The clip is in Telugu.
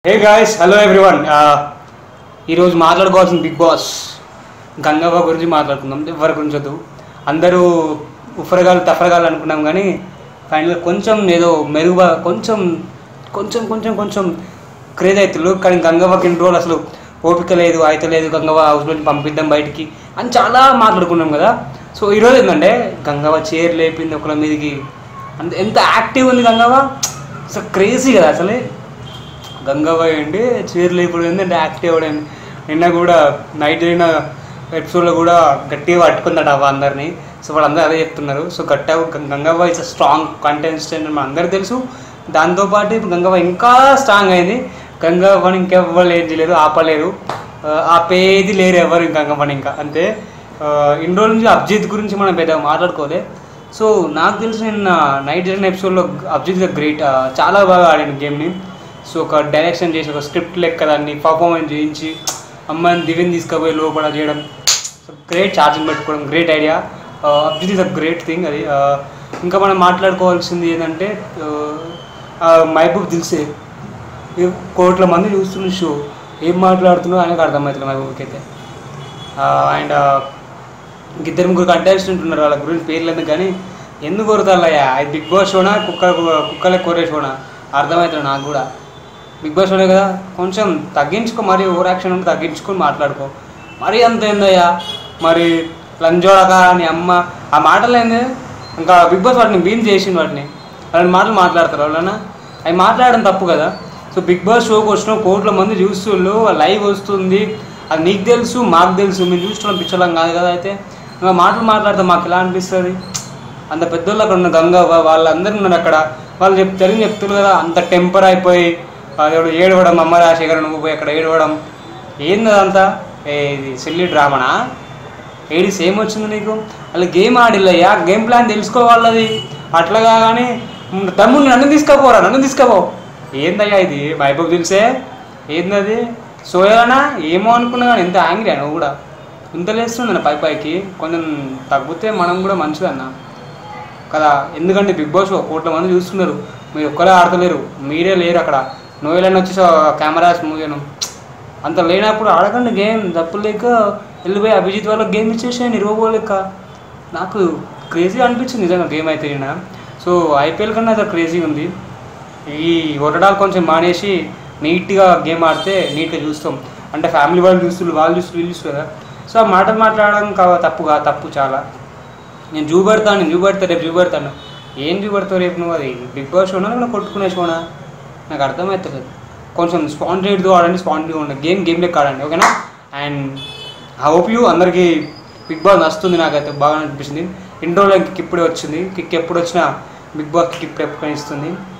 హే గాయస్ హలో ఎవ్రీవన్ ఈరోజు మాట్లాడుకోవాల్సిన బిగ్ బాస్ గంగవ్వ గురించి మాట్లాడుకుందాం ఎవరి గురించి వద్దు అందరూ ఉఫరగాలు తఫరగాలు అనుకున్నాం కానీ ఫైనల్గా కొంచెం ఏదో మెరుగుగా కొంచెం కొంచెం కొంచెం కొంచెం క్రేజ్ అవుతున్నారు కానీ గంగవ్వకి ఇన్ని రోజులు అసలు ఓపిక లేదు అయితే లేదు గంగవ్వ హౌస్ నుంచి పంపిద్దాం బయటికి అని చాలా మాట్లాడుకున్నాం కదా సో ఈరోజు ఏంటంటే గంగవ్వ చైర్ లేపింది ఒకళ్ళ మీదకి అంత ఎంత యాక్టివ్ ఉంది గంగవ్వ అసలు క్రేజీ కదా అసలే గంగవ్వ ఏంటి చీరలు ఇప్పుడు ఏంటంటే యాక్టివ్ అవ్వడం నిన్న కూడా నైట్ అయిన ఎపిసోడ్లో కూడా గట్టిగా పట్టుకుందట అవ్వ అందరినీ సో వాళ్ళందరూ అదే చెప్తున్నారు సో గట్ట Gangavva is a strong contestant మన అందరికీ తెలుసు దాంతోపాటు ఇప్పుడు గంగవ్వ ఇంకా స్ట్రాంగ్ అయింది గంగవ్వని ఇంకెవ్వరు ఏం చేయలేరు ఆపలేరు ఆ, ఆపేది లేరు ఎవరు గంగవ్వని ఇంకా అంతే ఆ, ఇన్ని రోజుల నుంచి అభిజిత్ గురించి మనం పెద్దగా మాట్లాడుకోలే సో నాకు తెలిసి నిన్న నైట్ జరిగిన ఎపిసోడ్లో అభిజిత్ గ్రేట్ చాలా బాగా ఆడిన గేమ్ని సో ఒక డైరెక్షన్ చేసి ఒక స్క్రిప్ట్ లెక్క దాన్ని పర్ఫార్మెన్స్ చేయించి అమ్మాయిని దివ్యని తీసుకుపోయి లోపల చేయడం సో గ్రేట్ ఛార్జింగ్ పెట్టుకోవడం గ్రేట్ ఐడియా అబ్జిట్ ఇస్ అ గ్రేట్ థింగ్ అది Uh, ఇంకా మనం మాట్లాడుకోవాల్సింది ఏంటంటే మహబూబ్ దిల్సే ఈ కోట్ల మంది చూస్తున్న షో ఏం మాట్లాడుతున్నావు ఆయనకు అర్థమవుతుంది మహబూబ్కి అయితే అండ్ ఇద్దరు ముగ్గురు కంటెస్టెంట్ ఉన్నారు వాళ్ళ గురించి పేర్లు ఎందుకు కానీ ఎందుకు కొడతారయ్యా అది బిగ్ బాస్ షోనా కుక్క కుక్కలే కోరే షోనా అర్థమవుతుంది నాకు కూడా బిగ్ బాస్ షోనే కదా కొంచెం తగ్గించుకో మరి ఓవర్ యాక్షన్ ఉంటే తగ్గించుకొని మాట్లాడుకో మరి అంత ఏందయ్యా మరి లంజోడక అని అమ్మ ఆ మాటలు ఏంది ఇంకా బిగ్ బాస్ వాటిని బీమ్ చేసింది వాటిని అలాంటి మాటలు మాట్లాడతారు వాళ్ళనా అవి మాట్లాడడం తప్పు కదా సో బిగ్ బాస్ షోకి వచ్చిన కోట్ల మంది చూస్తుళ్ళు లైవ్ వస్తుంది అది నీకు తెలుసు మాకు తెలుసు మేము చూస్తున్నాం పిచ్చలం కాదు కదా అయితే ఇంకా మాటలు మాట్లాడితే మాకు ఎలా అనిపిస్తుంది అంత పెద్దోళ్ళు అక్కడ ఉన్న గంగ వాళ్ళందరూ ఉన్నారు అక్కడ వాళ్ళు చెప్ తెలియని చెప్తున్నారు కదా అంత టెంపర్ అయిపోయి అదేవాడు ఏడవడం అమ్మ రాజశేఖర్ నువ్వు పోయి అక్కడ ఏడవడం ఏంది అదంతా ఏ ఇది సిల్లీ డ్రామానా ఏడి సేమ్ వచ్చింది నీకు వాళ్ళు గేమ్ ఆడిల్లయ్యా గేమ్ ప్లాన్ తెలుసుకోవాలది అట్లా కానీ తమ్ముడు నన్ను తీసుకపోరా నన్ను తీసుకపో ఏందయ్యా ఇది మహబూబ్ తెలిసే ఏందది సోయానా ఏమో అనుకున్నా కానీ ఎంత యాంగ్రీ నువ్వు కూడా ఇంత లేస్తుంది పై పైకి కొంచెం తగ్గితే మనం కూడా మంచిదన్న కదా ఎందుకంటే బిగ్ బాస్ షో కోట్ల మంది చూస్తున్నారు మీరు ఒక్కరే ఆడతలేరు మీరే లేరు అక్కడ నోయలని వచ్చి కెమెరాస్ మూగాను అంత లేనప్పుడు ఆడకండి గేమ్ తప్పు లేక వెళ్ళిపోయి అభిజిత్ వాళ్ళకి గేమ్ ఇచ్చేసాను ఇరవబోలేక నాకు క్రేజీ అనిపించింది నిజంగా గేమ్ అయితే నిన్న సో ఐపీఎల్ కన్నా అది క్రేజీ ఉంది ఈ ఒరడాలు కొంచెం మానేసి నీట్గా గేమ్ ఆడితే నీట్గా చూస్తాం అంటే ఫ్యామిలీ వాళ్ళు చూస్తున్నారు వాళ్ళు చూస్తూ వీళ్ళు చూస్తారు కదా సో ఆ మాటలు మాట్లాడడం కా తప్పుగా తప్పు చాలా నేను చూపెడతాను నేను చూపెడతా రేపు చూపెడతాను ఏం చూపెడతావు రేపు నువ్వు అది బిగ్ బాస్ షోనా లేకపోతే కొట్టుకునే షోనా నాకు అర్థమవుతుంది కొంచెం స్పాంటేడ్తో ఆడండి స్పాంటేడ్గా ఉండండి గేమ్ గేమ్ లెక్క ఆడండి ఓకేనా అండ్ ఐ హోప్ యూ అందరికీ బిగ్ బాస్ నచ్చుతుంది నాకైతే బాగా అనిపిస్తుంది ఇండోర్లో కిక్ ఇప్పుడే వచ్చింది కిక్ ఎప్పుడు వచ్చినా బిగ్ బాస్ కిక్ ఇప్పుడు ఎప్పుడు ఇస్తుంది